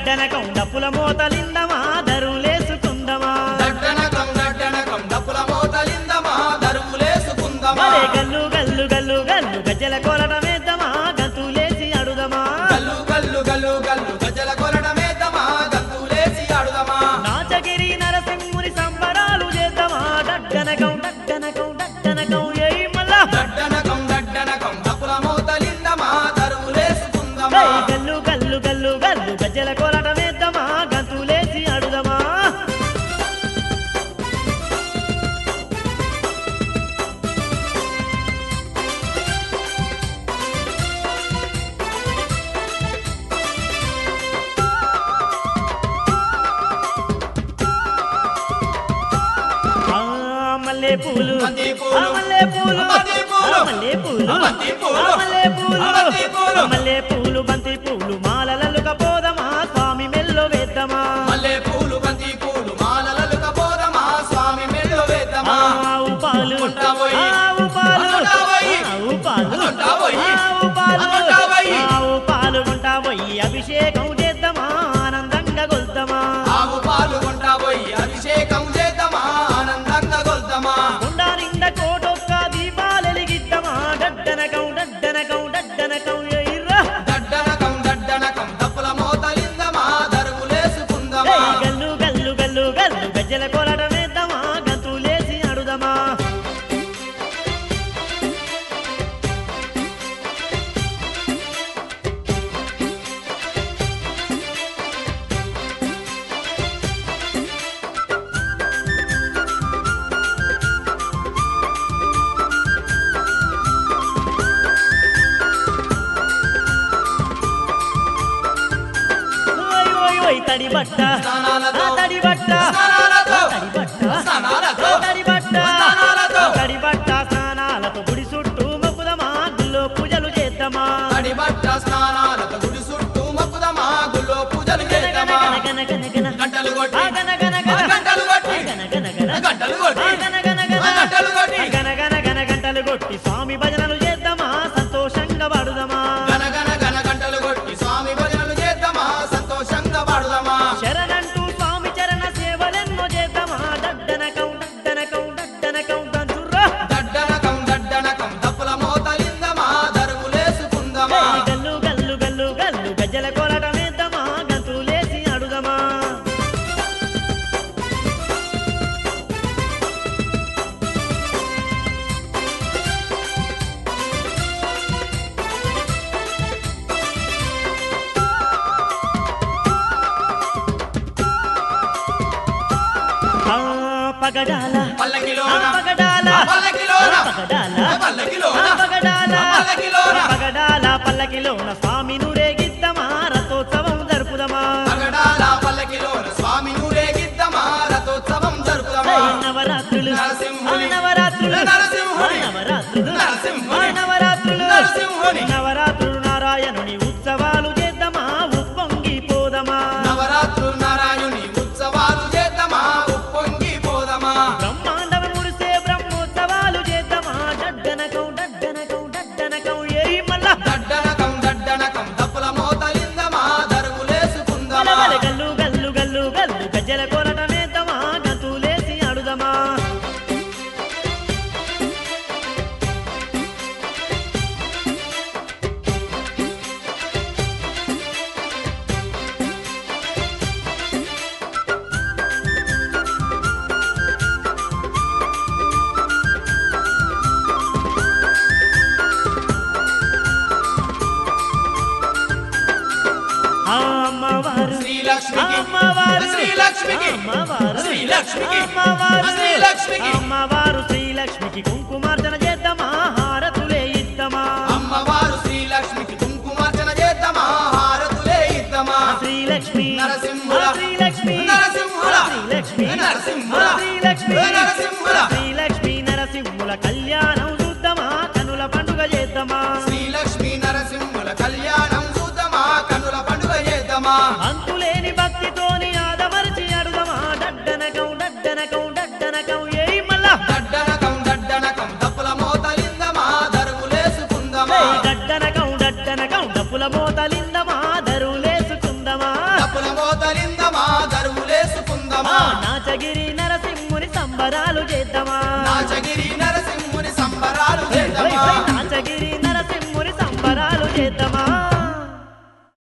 దడ్డనకం డప్పుల మోతలిందమా దరువులేసుకుందమా దడ్డనకం దడ్డనకం డప్పుల మోతలిందమా దరువులేసుకుందమా అరే గల్లు గల్లు గల్లు గల్లు గజ్జల కోలటమేద్దామా గంతులేసి అడుదమా గల్లు గల్లు గల్లు గల్లు గజల కొలడమేద్దామా గంతులేసి ఆడుదమా నాచగిరి నరసింహుని సంబరాలు చేద్దామా దడ్డనకం దడ్డనకం దడ్డనకం ఏయ్ మల్లా దడ్డనకం దడ్డనకం డప్పుల మోతలిందమా దరువులేసుకుందమా ఏయ్ గల్లు గల్లు గల్లు గల్లు గజ్జల కోలటమేద్దామా గంతులేసి అడుదమా ఆ మల్లె పూలు బంతి పూలు. ఆ మల్లె పూలు బంతి పూలు. ఆ మల్లె పూలు బంతి పూలు. ఆ మల్లె పూలు బంతి పూలు. ఆ మల్లె పూలు బంతి పూలు మాలలలుక పోదమా స్వామి మెల్లో వేద్దామా మల్లె పూలు బంతి పూలు మాలలలుక పోదమా స్వామి మెళ్ళు వేద్దామా ఆవు పాలు కొంటావోయి. ఆవు పాలు కొంటావోయి. ఆవు పాలు కొంటావోయి. ఆవు పాలు కొంటావోయి. ఆవు పాలు కొంటావోయి అభిషేకం చేద్దామా ఆనందంగా గొల్తామా ఆవు పాలు కొంటా పోయి అభిషేకం చేద్దామా ఆనందంగా గొల్తామా కొండ నిండా కోటొక్క దీపాలెలిగిద్దామా డడ్డనకం డడ్డనకం డడ్డనకం ఎయిర్రా దడ్డనకం దడ్డనకం డప్పుల మోతలిందమా దరువులేసుకుందమా ఏయ్ గల్లు గల్లు గల్లు గల్లు గజ్జల కొలటమేద్దామా గంతులేసి అడుదమా ఓయ్ ఓయ్ ఓయ్ తడి బట్ట స్నానాలతో. ఆ తడి బట్ట స్నానాలతో. తడి బట్ట స్నానాలతో. ఆ తడి బట్ట స్నానాలతో. ఆ తడి బట్ట స్నానాలతో గుడి చుట్టూ మొక్కుదమా గుళ్ళో పూజలు చేద్దామా తడి బట్ట స్నానాలతో గుడి చుట్టూ మొక్కుదమా గుళ్ళో పూజలు గన చేద్దామా గన గన గన గన గంటలు కొట్టి ఆ గన గన ఆ గన గంటలు కొట్టి ఆ గన గన గన గంటలు కొట్టి ఆ గన గన గన ఆ గంటలు కొట్టి ఆ గన గన గన గంటలు కొట్టి స్వామి భజనలు చేద్దామా సంతోషంగా పడుదమా గన గన గన గంటలు కొట్టి స్వామి భజనలు చేద్దామా సంతోషంగా పాడుదామా శరణంటూ స్వామి చరణ సేవలెన్నో చేద్దామా దడ్డనకం దడ్డనకం దడ్డనకం దంచుర్రా దడ్డనకం దడ్డనకం డప్పుల మోతలిందమా దరువులేసుకుందమా ఏయ్ గల్లు గల్లు గల్లు గల్లు గజ్జల కోలటమేద్దామా గంతులేసి అడుదమా ఆ పగడాల పల్లకిలోన ఆ పగడాల ఆ పల్లకిలోన ఆ పగడాల ఆ పల్లకిలోన ఆ పగడాల ఆ పల్లకిలోన ఆ పగడాల పల్లకిలోన స్వామి నూరేగిద్దమా రథోత్సవం జరుపుదమా పగడాల పల్లకిలోన స్వామి ఊరేగిద్దమా రథోత్సవం జరుపుదమా ఏయ్ నవరాత్రులు నరసింహుని. ఆ నవరాత్రులు నరసింహుని. ఆ నవరాత్రులు నరసింహుని. ఆ నవరాత్రులు నరసింహుని. నవరాత్రులు నారాయణుని ఉత్సవాలు చేద్దామా ఉప్పొంగిపోదమా నవరాత్రులు నారాయణుని ఉత్సవాలు చేద్దామా ఉప్పొంగి పోదమా బ్రహ్మాండం మురిసే బ్రహ్మోత్సవాలు చేద్దామా డడ్డనకం డడ్డనకం డడ్డనకం ఏయ్ మల్లా దడ్డనకం దడ్డనకం డప్పుల మోతలిందమా దరువులేసుకుందమా బలబల గల్లు గల్లు గల్లు గల్లు గజ్జల కోలటమేద్దామా గంతులేసి అడుదమా ఆ అమ్మవారు శ్రీలక్ష్మికి అమ్మవారు శ్రీలక్ష్మికి అమ్మవారు శ్రీలక్ష్మికి అమ్మవారు శ్రీలక్ష్మికి అమ్మవారు శ్రీలక్ష్మికి కుంకుమార్చన చేద్దామా హారతులే ఇద్దామా అమ్మవారు శ్రీలక్ష్మికి కుంకుమార్చన చేద్దామా హారతులే ఇద్దామా శ్రీలక్ష్మి నరసింహుల. ఆ శ్రీలక్ష్మి నరసింహుల. ఆ శ్రీలక్ష్మి నరసింహుల. ఆ శ్రీలక్ష్మి నరసింహుల. శ్రీలక్ష్మి నరసింహుల కళ్యాణం చూద్దామా కనుల పండుగ చేద్దామా శ్రీలక్ష్మి నరసింహుల కళ్యాణం చూద్దామా కన్నుల పండుగ చేద్దామా అంతులేని భక్తితోని ఆదమరిచి అడుగమా డడ్డనకం డడ్డనకం డడ్డనకం ఏయ్ మల్లా దడ్డనకం దడ్డనకం డప్పుల మోతలిందమా దరువులేసుకుందమా ఏయ్ డడ్డనకం డడ్డనకం డప్పుల మోతలిందమా దరువులేసుకుందమా డప్పుల మో సంబరాలు చేద్దామా నాచగిరి నరసింహుని సంబరాలు హై, హై, చేద్దామా హై, నాచగిరి నరసింహుని సంబరాలు చేద్దామా